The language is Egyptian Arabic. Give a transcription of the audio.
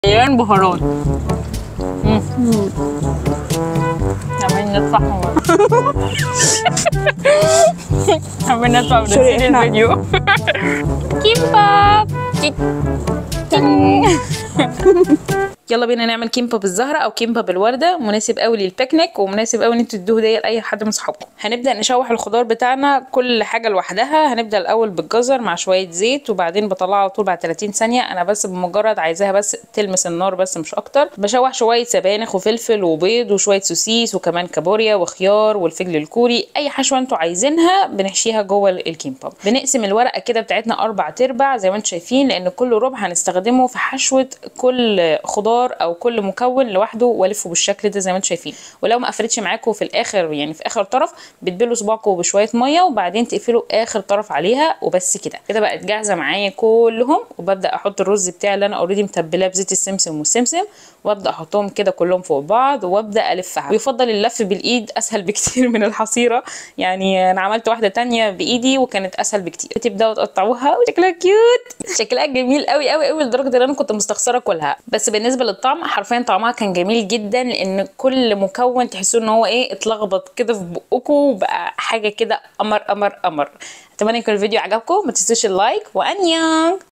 مليان بهارات مم. عمالين ندفع عمالين ندفع سوري، بنسيل إحنا- الفيديو كيمباب تيك- تينج. يلا بينا نعمل كيمبا بالزهرة او كيمبا بالوردة مناسب قوي للبيكنيك ومناسب قوي ان انتوا تدوه هدية لاي حد من صحابكم هنبدا نشوح الخضار بتاعنا كل حاجة لوحدها هنبدا الاول بالجزر مع شوية زيت وبعدين بطلعه على طول بعد 30 ثانية انا بس بمجرد عايزاها بس تلمس النار بس مش اكتر بشوح شوية سبانخ وفلفل وبيض وشوية سوسيس وكمان كابوريا وخيار والفجل الكوري اي حشوة انتوا عايزينها بنحشيها جوه الكيمبا بنقسم الورقة كده بتاعتنا اربع تربع زي ما انتم شايفين لان كل ربع هنستخدمه في حشوة كل خضار او كل مكون لوحده والفه بالشكل ده زي ما انتم شايفين ولو ما قفلتش معاكم في الاخر يعني في اخر طرف بتبلوا صباعكم بشويه ميه وبعدين تقفلوا اخر طرف عليها وبس كده كده بقت جاهزه معايا كلهم وببدا احط الرز بتاعي اللي انا اوريدي متبلاه بزيت السمسم والسمسم وابدا احطهم كده كلهم فوق بعض وابدا الفها ويفضل اللف بالايد اسهل بكتير من الحصيره يعني انا عملت واحده تانية بايدي وكانت اسهل بكتير تبداوا تقطعوها وشكلها كيوت شكلها جميل قوي قوي قوي لدرجه ان انا كنت مستخسره كلها بس بالنسبه للطعم حرفيا طعمها كان جميل جدا لان كل مكون تحسوا ان هو ايه اتلخبط كده في بقكم وبقى حاجه كده قمر قمر قمر اتمنى يكون الفيديو عجبكم ما تنسوش اللايك وانيون